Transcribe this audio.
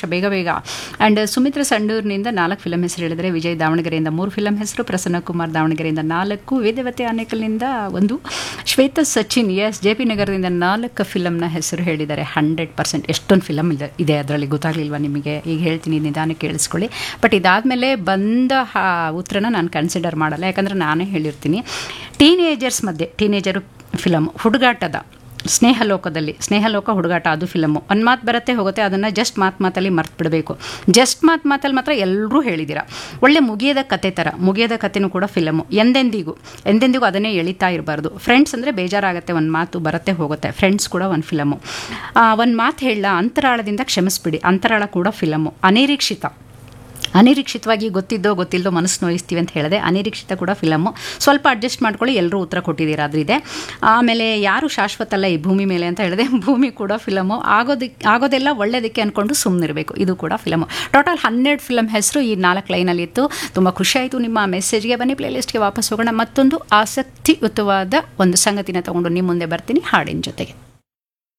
ನಿಮಿಷ ಬೇಗ ಬೇಗ ಆ್ಯಂಡ್ ಸುಮಿತ್ರ ಸಂಡೂರಿನಿಂದ ನಾಲ್ಕು ಫಿಲಮ್ ಹೆಸರು ಹೇಳಿದರೆ ವಿಜಯ್ ದಾವಣಗೆರೆಯಿಂದ ಮೂರು ಫಿಲಮ್ ಹೆಸರು ಪ್ರಸನ್ನ ಕುಮಾರ್ ದಾವಣಗೆರೆಯಿಂದ ನಾಲ್ಕು ವೇದವತಿ ಆನೇಕಲ್ನಿಂದ ಒಂದು Shwetha Sachin S J P ನಗರದಿಂದ ನಾಲ್ಕು ಫಿಲಮ್ನ ಹೆಸರು ಹೇಳಿದ್ದಾರೆ ಹಂಡ್ರೆಡ್ ಪರ್ಸೆಂಟ್ ಎಷ್ಟೊಂದು ಫಿಲಮ್ ಇದೆ ಇದೆ ಅದರಲ್ಲಿ ಗೊತ್ತಾಗಲಿಲ್ವಾ ನಿಮಗೆ ಈಗ ಹೇಳ್ತೀನಿ ನಿಧಾನ ಕೇಳಿಸ್ಕೊಳ್ಳಿ ಬಟ್ ಇದಾದಮೇಲೆ ಬಂದ ಹ- ಉತ್ತರನ ನಾನು ಕನ್ಸಿಡರ್ ಮಾಡಲ್ಲ ಯಾಕಂದರೆ ನಾನೇ ಹೇಳಿರ್ತೀನಿ ಟೀನೇಜರ್ಸ್ ಮಧ್ಯೆ ಟೀನೇಜರು ಫಿಲಮ್ ಹುಡುಗಾಟದ ಸ್ನೇಹಲೋಕದಲ್ಲಿ ಸ್ನೇಹಲೋಕ ಹುಡುಗಾಟ ಅದು ಫಿಲಮು ಒಂದು ಮಾತು ಬರುತ್ತೆ ಹೋಗುತ್ತೆ ಅದನ್ನು ಜಸ್ಟ್ ಮಾತು ಮಾತಲ್ಲಿ ಮರ್ತು ಬಿಡಬೇಕು ಜಸ್ಟ್ ಮಾತು ಮಾತಲ್ಲಿ ಮಾತ್ರ ಎಲ್ಲರೂ ಹೇಳಿದ್ದೀರಾ ಒಳ್ಳೆ ಮುಗಿಯದ ಕತೆ ಥರ ಮುಗಿಯದ ಕತೆನೂ ಕೂಡ ಫಿಲಮು ಎಂದೆಂದಿಗೂ ಎಂದೆಂದಿಗೂ ಅದನ್ನೇ ಎಳಿತಾ ಇರಬಾರ್ದು ಫ್ರೆಂಡ್ಸ್ ಅಂದರೆ ಬೇಜಾರಾಗುತ್ತೆ ಒಂದು ಮಾತು ಬರುತ್ತೆ ಹೋಗುತ್ತೆ ಫ್ರೆಂಡ್ಸ್ ಕೂಡ ಒಂದು ಫಿಲಮು ಒಂದು ಮಾತು ಹೇಳ ಅಂತರಾಳದಿಂದ ಕ್ಷಮಿಸ್ಬಿಡಿ ಅಂತರಾಳ ಕೂಡ ಫಿಲಮು ಅನಿರೀಕ್ಷಿತ ಅನಿರೀಕ್ಷಿತವಾಗಿ ಗೊತ್ತಿದ್ದೋ ಗೊತ್ತಿಲ್ಲದೋ ಮನಸ್ಸು ನೋಯಿಸ್ತೀವಿ ಅಂತ ಹೇಳಿದೆ ಅನಿರೀಕ್ಷಿತ ಕೂಡ ಫಿಲಮ್ಮು ಸ್ವಲ್ಪ ಅಡ್ಜಸ್ಟ್ ಮಾಡ್ಕೊಳ್ಳಿ ಎಲ್ಲರೂ ಉತ್ತರ ಕೊಟ್ಟಿದ್ದೀರಾ ಅದ್ರಿದೆ ಆಮೇಲೆ ಯಾರು ಶಾಶ್ವತ ಅಲ್ಲ ಈ ಭೂಮಿ ಮೇಲೆ ಅಂತ ಹೇಳಿದೆ ಭೂಮಿ ಕೂಡ ಫಿಲಮು ಆಗೋದಕ್ಕೆ ಆಗೋದೆಲ್ಲ ಒಳ್ಳೆಯದಕ್ಕೆ ಅಂದ್ಕೊಂಡು ಸುಮ್ಮನಿರಬೇಕು ಇದು ಕೂಡ ಫಿಲಮು ಟೋಟಲ್ ಹನ್ನೆರಡು ಫಿಲಮ್ ಹೆಸರು ಈ ನಾಲ್ಕು ಲೈನಲ್ಲಿ ಇತ್ತು ತುಂಬ ಖುಷಿ ಆಯಿತು ನಿಮ್ಮ ಮೆಸೇಜ್ಗೆ ಬನ್ನಿ ಪ್ಲೇಲಿಸ್ಟ್ಗೆ ವಾಪಸ್ ಹೋಗೋಣ ಮತ್ತೊಂದು ಆಸಕ್ತಿಯುತವಾದ ಒಂದು ಸಂಗತಿನ ತಗೊಂಡು ನಿಮ್ಮ ಮುಂದೆ ಬರ್ತೀನಿ ಹಾಡಿನ ಜೊತೆಗೆ